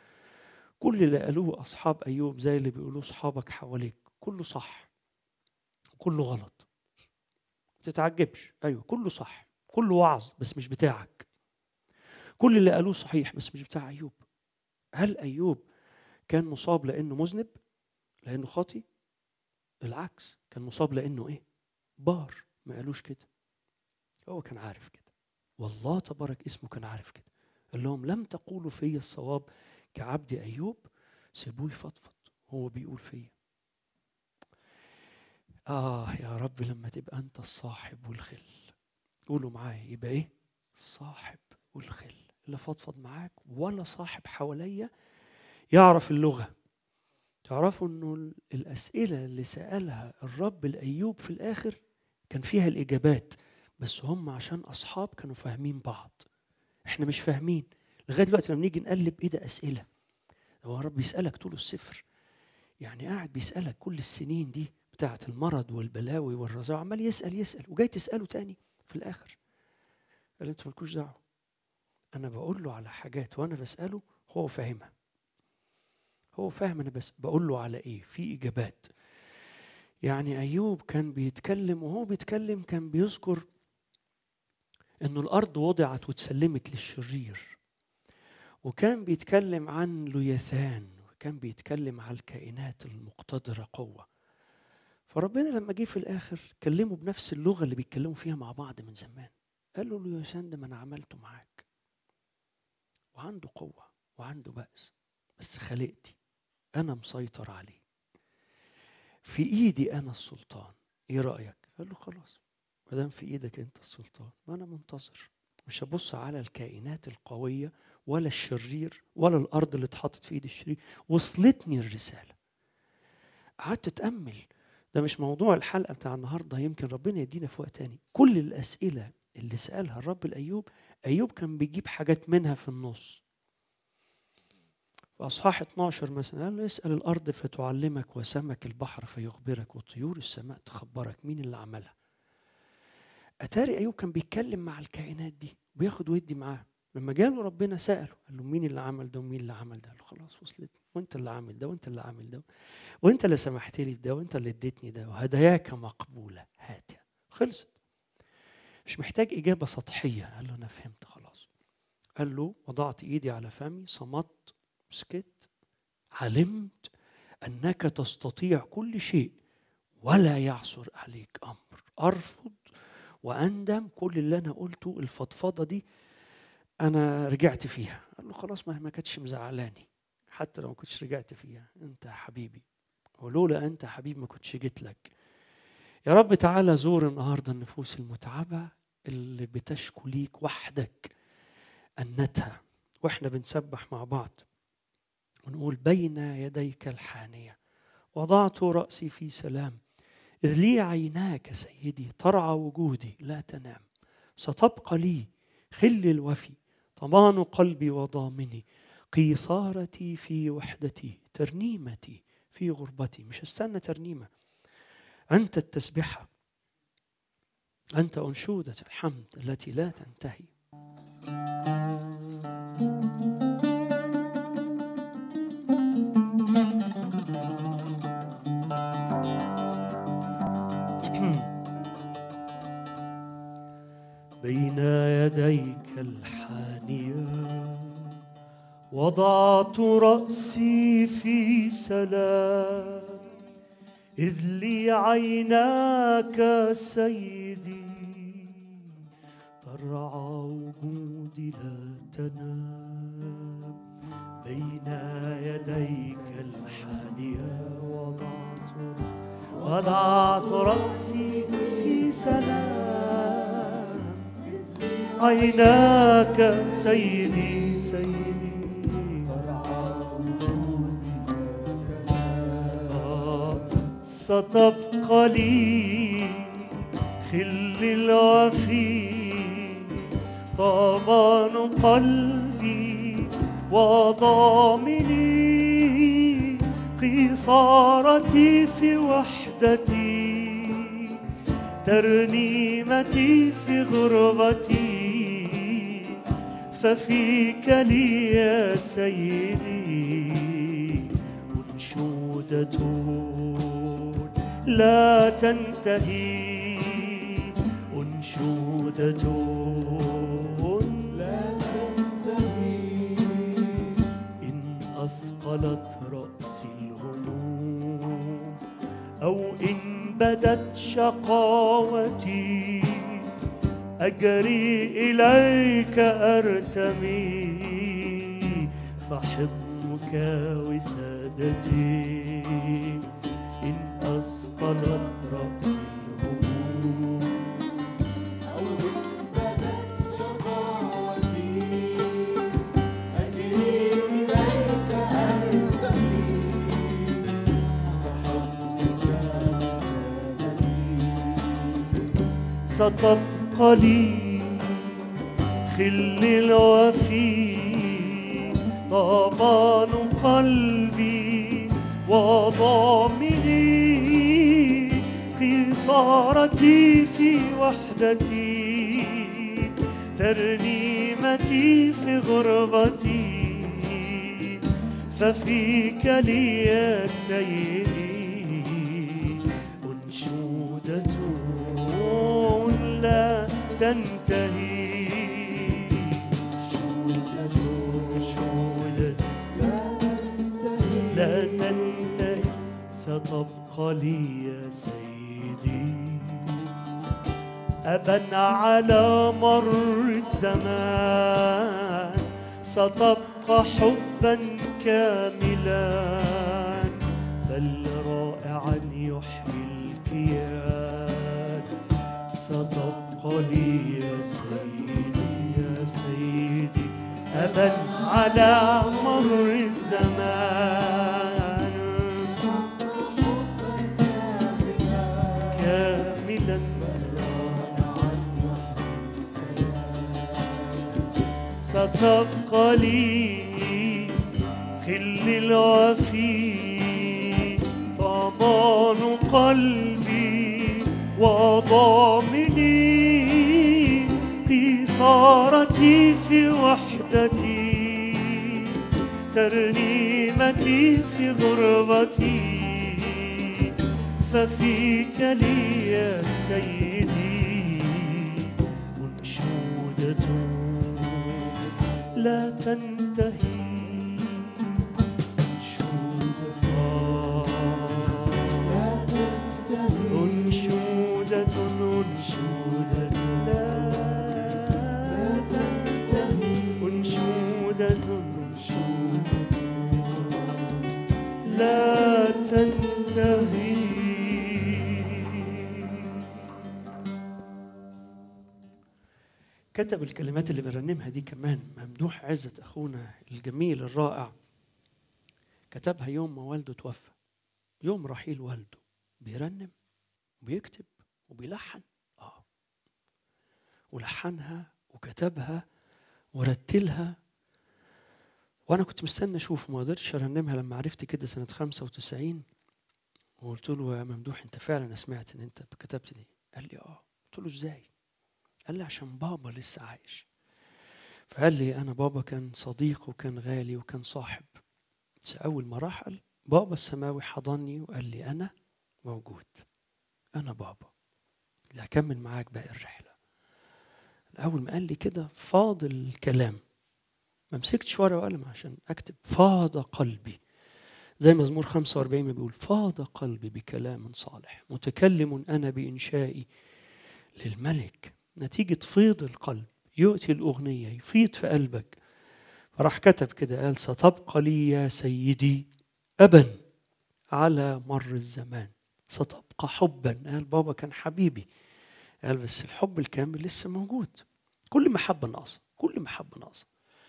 كل اللي قالوه اصحاب ايوب زي اللي بيقولوه اصحابك حواليك كله صح كله غلط ما تتعجبش ايوه كله صح كله وعظ بس مش بتاعك كل اللي قالوه صحيح بس مش بتاع ايوب هل ايوب كان مصاب لانه مذنب لانه خاطي العكس كان مصاب لانه ايه بار ما قالوش كده هو كان عارف كده والله تبارك اسمه كان عارف كده قال لهم لم تقولوا في الصواب كعبد ايوب سيبوه يفضفض هو بيقول فيا اه يا رب لما تبقى انت الصاحب والخل قولوا معايا يبقى ايه الصاحب والخل اللي فضفض معاك ولا صاحب حواليا يعرف اللغه تعرفوا انه الاسئله اللي سالها الرب لايوب في الاخر كان فيها الاجابات بس هم عشان اصحاب كانوا فاهمين بعض احنا مش فاهمين لغايه دلوقتي لما نيجي نقلب ايه ده اسئله هو الرب بيسالك طول السفر يعني قاعد بيسالك كل السنين دي بتاعه المرض والبلاوي والرزاع عمال يسال يسال وجاي تساله تاني في الاخر قال انتوا مالكوش دعوه انا بقول له على حاجات وانا بساله هو فاهمها هو فاهم انا بس بقول له على ايه في اجابات يعني ايوب كان بيتكلم وهو بيتكلم كان بيذكر انه الارض وضعت واتسلمت للشرير وكان بيتكلم عن ليثان وكان بيتكلم على الكائنات المقتدره قوه فربنا لما جه في الاخر كلمه بنفس اللغه اللي بيتكلموا فيها مع بعض من زمان قال له ليثان ده ما انا عملته معاك وعنده قوه وعنده بأس بس خلقتي انا مسيطر عليه في ايدي انا السلطان ايه رايك قال له خلاص ما دام في ايدك انت السلطان ما انا منتظر مش هبص على الكائنات القوية ولا الشرير ولا الأرض اللي اتحطت في إيد الشرير وصلتني الرسالة قعدت أتأمل ده مش موضوع الحلقة بتاع النهاردة يمكن ربنا يدينا في وقت تاني كل الأسئلة اللي سألها الرب لأيوب أيوب كان بيجيب حاجات منها في النص في أصحاح 12 مثلا قال له اسأل الأرض فتعلمك وسمك البحر فيخبرك وطيور السماء تخبرك مين اللي عملها أتاري أيوب كان بيتكلم مع الكائنات دي وبياخد ويدي معاها لما جاله ربنا سأله قال له مين اللي عمل ده ومين اللي عمل ده قال له خلاص وصلتني وانت اللي عامل ده وانت اللي عامل ده وانت اللي سمحت لي بده وانت اللي اديتني ده وهداياك مقبولة هات خلصت مش محتاج إجابة سطحية قال له أنا فهمت خلاص قال له وضعت إيدي على فمي صمت سكت علمت أنك تستطيع كل شيء ولا يعثر عليك أمر أرفض وأندم كل اللي أنا قلته الفضفضة دي أنا رجعت فيها قال له خلاص ما هي ما كانتش مزعلاني حتى لو ما كنتش رجعت فيها أنت يا حبيبي ولولا أنت يا حبيبي ما كنتش جيت لك يا رب تعالى زور النهارده النفوس المتعبة اللي بتشكو ليك وحدك أنتها واحنا بنسبح مع بعض ونقول بين يديك الحانية وضعت رأسي في سلام إذ لي عيناك سيدي ترعى وجودي لا تنام ستبقى لي خل الوفي طمان قلبي وضامني قيثارتي في وحدتي ترنيمتي في غربتي مش هستنى ترنيمة أنت التسبحة أنت أنشودة الحمد التي لا تنتهي بين يديك الحانية وضعت رأسي في سلام إذ لي عيناك سيدي ترعى وجودي لا تنام بين يديك الحانية وضعت رأسي وضعت رأسي في سلام عيناك سيدي سيدي آه، ستبقى لي خل الوفي طمان قلبي وضامني قيصارتي في وحدتي ترنيمتي في غربتي ففيك لي يا سيدي أنشودة لا تنتهي أنشودة لا تنتهي إن أثقلت رأسي الهموم أو إن بدت شقاوتي أجري إليك أرتمي فحضنك وسادتي إن أثقلت رأسي الهموم أو إن بدت شقاوتي أجري إليك أرتمي فحبك رسالتي ستبقى لي خل الوفي طمان قلبي وضامني قيصارتي في وحدتي ترنيمتي في غربتي ففيك لي يا سيدي أنشودة لا تنتهي أنشودة لا تنتهي ستبقى لي يا سيدي أبا على مر الزمان ستبقى حبا كاملا بل رائعا يحيي الكيان ستبقى لي يا سيدي سيدي أبا على مر الزمان كاملا ستبقى لي خل الوفي طمان قلبي وضامني قيثارتي في وحدتي ترنيمتي في غربتي ففيك لي يا سيدي منشودة لا تنتهي منشودة لا تنتهي أنشودة أنشودة لا تنتهي أنشودة لا تنتهي كتب الكلمات اللي برنمها دي كمان ممدوح عزت أخونا الجميل الرائع كتبها يوم ما والده توفى يوم رحيل والده بيرنم وبيكتب وبيلحن اه ولحنها وكتبها ورتلها وانا كنت مستني اشوف ما قدرتش ارنمها لما عرفت كده سنه 95 وقلت له يا ممدوح انت فعلا سمعت ان انت كتبت دي قال لي اه قلت له ازاي قال لي عشان بابا لسه عايش فقال لي انا بابا كان صديق وكان غالي وكان صاحب بس اول ما رحل بابا السماوي حضني وقال لي انا موجود انا بابا اللي هكمل معاك باقي الرحله اول ما قال لي كده فاض الكلام ما مسكتش ورقه وقلم عشان اكتب فاض قلبي زي مزمور 45 ما بيقول فاض قلبي بكلام صالح متكلم انا بانشائي للملك نتيجه فيض القلب يؤتي الاغنيه يفيض في قلبك فراح كتب كده قال ستبقى لي يا سيدي ابا على مر الزمان ستبقى حبا قال بابا كان حبيبي قال بس الحب الكامل لسه موجود كل محبة ناقصة كل محبة ناقصة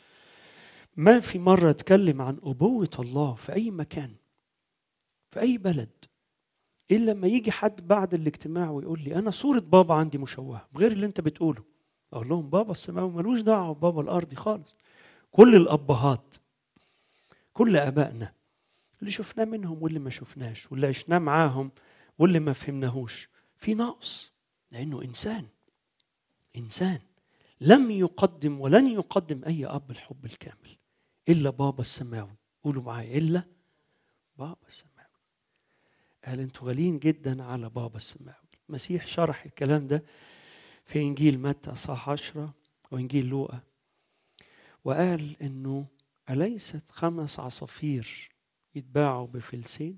ما في مرة اتكلم عن أبوة الله في أي مكان في أي بلد إلا لما يجي حد بعد الاجتماع ويقول لي أنا صورة بابا عندي مشوهة بغير اللي أنت بتقوله أقول لهم بابا السماوي ملوش دعوة ببابا الأرضي خالص كل الأبهات كل آبائنا اللي شفناه منهم واللي ما شفناش واللي عشناه معاهم واللي ما فهمناهوش في نقص لأنه إنسان إنسان لم يقدم ولن يقدم أي أب الحب الكامل إلا بابا السماوي قولوا معايا إلا بابا السماوي قال أنتوا غاليين جدا على بابا السماوي المسيح شرح الكلام ده في إنجيل متى أصحاح عشرة وإنجيل لوقا وقال إنه أليست خمس عصافير يتباعوا بفلسين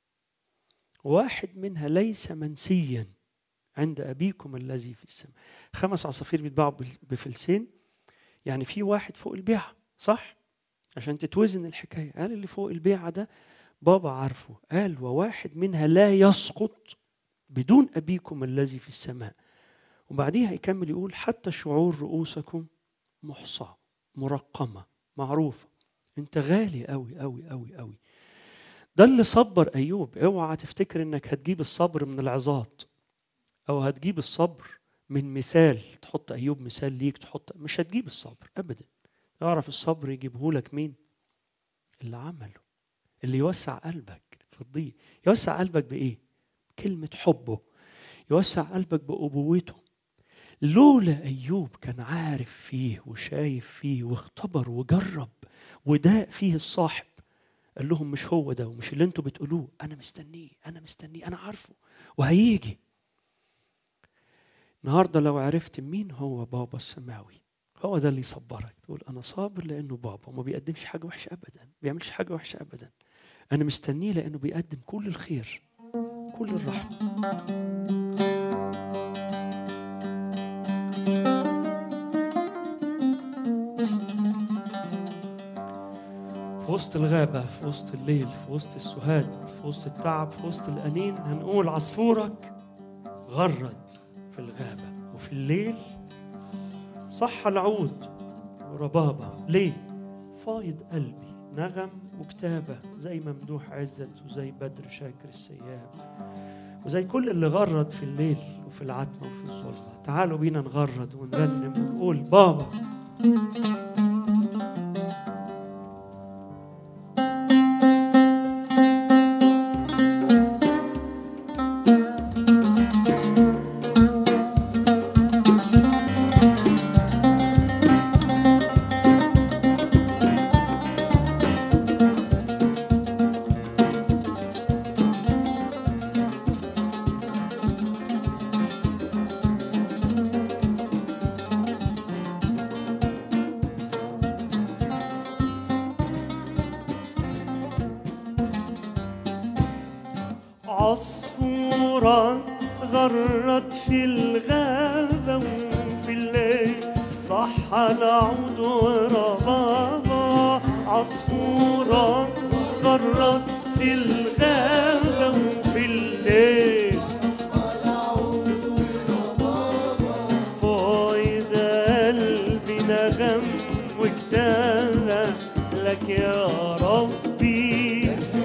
واحد منها ليس منسيا عند أبيكم الذي في السماء خمس عصافير بيتباعوا بفلسين يعني في واحد فوق البيعة صح عشان تتوزن الحكاية قال اللي فوق البيعة ده بابا عارفه قال وواحد منها لا يسقط بدون أبيكم الذي في السماء وبعديها يكمل يقول حتى شعور رؤوسكم محصاة مرقمة معروفة انت غالي قوي قوي قوي قوي ده اللي صبر ايوب اوعى تفتكر انك هتجيب الصبر من العظات او هتجيب الصبر من مثال تحط ايوب مثال ليك تحط مش هتجيب الصبر ابدا اعرف الصبر يجيبه لك مين اللي عمله اللي يوسع قلبك في الضيق يوسع قلبك بايه كلمه حبه يوسع قلبك بابوته لولا ايوب كان عارف فيه وشايف فيه واختبر وجرب وداق فيه الصاحب قال لهم مش هو ده ومش اللي انتوا بتقولوه انا مستنيه انا مستنيه انا عارفه وهيجي النهارده لو عرفت مين هو بابا السماوي هو ده اللي يصبرك تقول انا صابر لانه بابا وما بيقدمش حاجه وحشه ابدا ما بيعملش حاجه وحشه ابدا انا مستنيه لانه بيقدم كل الخير كل الرحمه في وسط الغابة في وسط الليل في وسط السهاد في وسط التعب في وسط الأنين هنقول عصفورك غرد في الغابة وفي الليل صح العود وربابة ليه؟ فايض قلبي نغم وكتابة زي ممدوح عزت وزي بدر شاكر السياب وزي كل اللي غرد في الليل وفي العتمة وفي الظلمة تعالوا بينا نغرد ونرنم ونقول بابا عصفورة غرت في الغابة وفي الليل صح العود وربابة عصفورة غرت في الغابة وفي الليل فايد قلبي نغم وكتابة لك يا ربي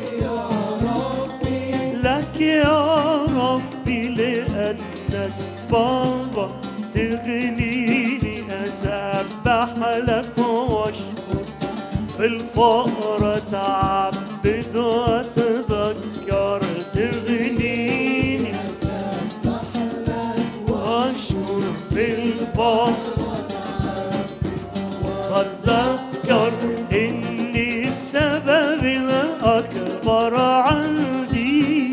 لك يا ربي لأنك بابا تغنيني أسبح لك واشكر في الفقر تعبد واتذكر تغنيني واشكر في الفقر واتذكر اني السبب الاكبر عندي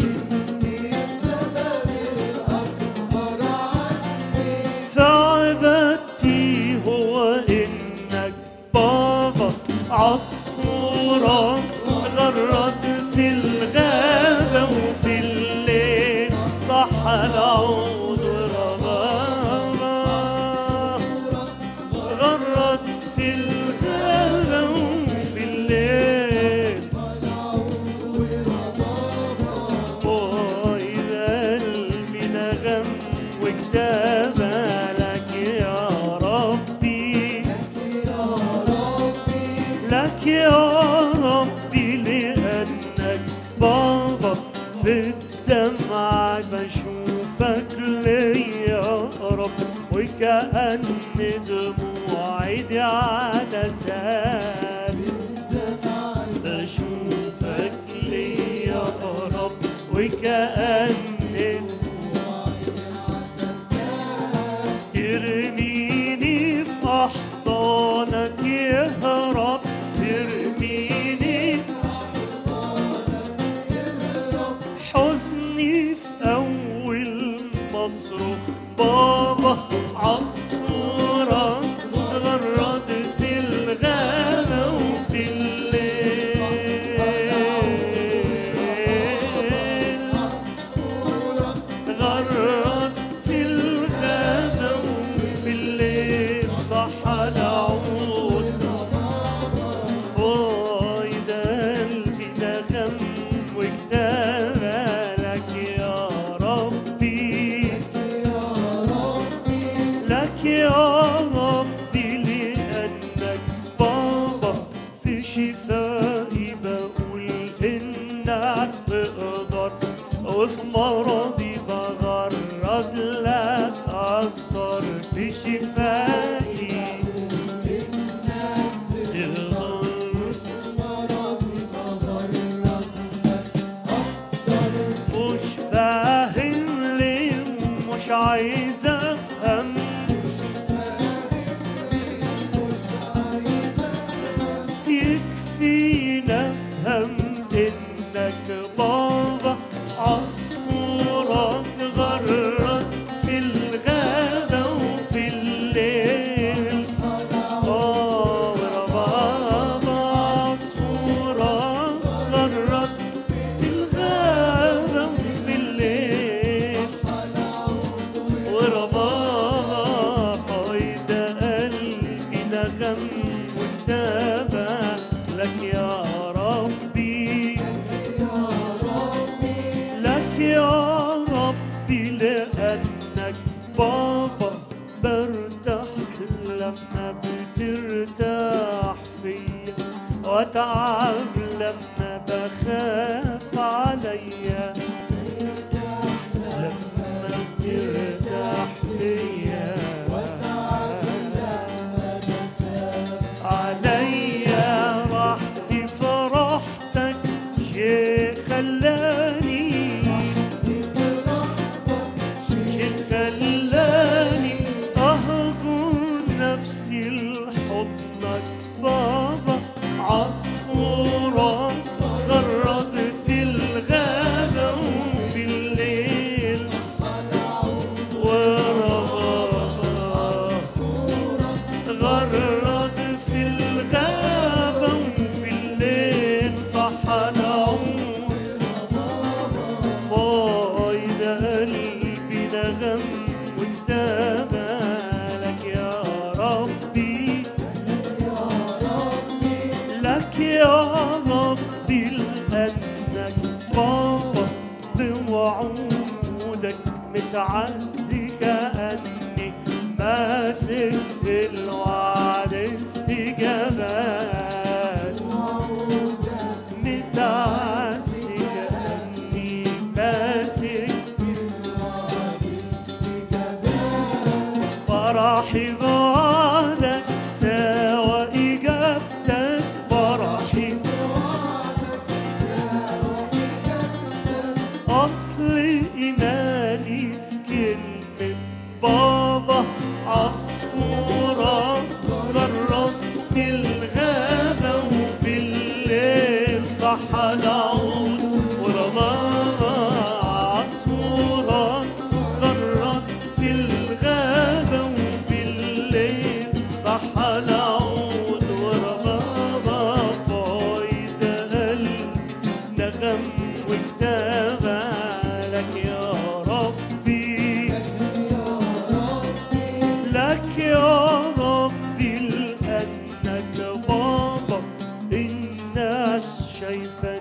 فعبادتي هو انك بابا عصفورة غرد في الغابة وفي الليل صح العود ربابة غرد في الغابة وفي الليل فايد قلبي نغم وكتابة لك يا ربي لك يا ربي لأنك بابا في الدمع بشوفك ليا يا رب وكأن دموعي دي عدسات بشوفك ليا يا رب وكأن ترميني في أحضانك يا رب ترميني حزني في أول مصروف بابا عصفورة غرد في الغابة وفي الليل غرد في الغابة وفي الليل صح العود فايد قلبي نغم وكتابة لك يا ربي لك يا ربي لأنك بابا في شفائي بقول إنك تقدر وفي مرضي بغرد لك أكتر في شفائي تقدر مش فاهم ليه مش عايز افهم يكفينا افهم انك بابا عصفورة غرد في الغابة وفي الليل آه وربابة عصفورة غرد في الغابة وفي الليل وربابة قايد قلبي نغم وكتابة لك يا ربي لك يا ربي لأنك بابا برتاح لما بترتاح واتعب لما بخاف عليا لما بترتاح فيا عليا راحتي فرحتك شيء خلاني شيء خلاني أهجر نفسي لحضنك بابا عصفورة غرد في الغابة وفي الليل ورا بابا غرد في الغابة وفي الليل صح العود فايد قلبي نغم وانت مالك يا ربي لك يا ربي لأنك بابا بوعودك متعزي كأني ماسك في الوعد استجابات متعزي كأني ماسك فرحي بعدك سوى إجابتك فرحي أصل إيماني في كلمة بابا عصفورة غرت في الغابة وفي الليل صح العود ورا بابا عصفورة غرت في الغابة وفي الليل صح العود ورا بابا فايد قلب نغم وكتابة لك يا ربي لك يا ربي لأنك بابا الناس شايفة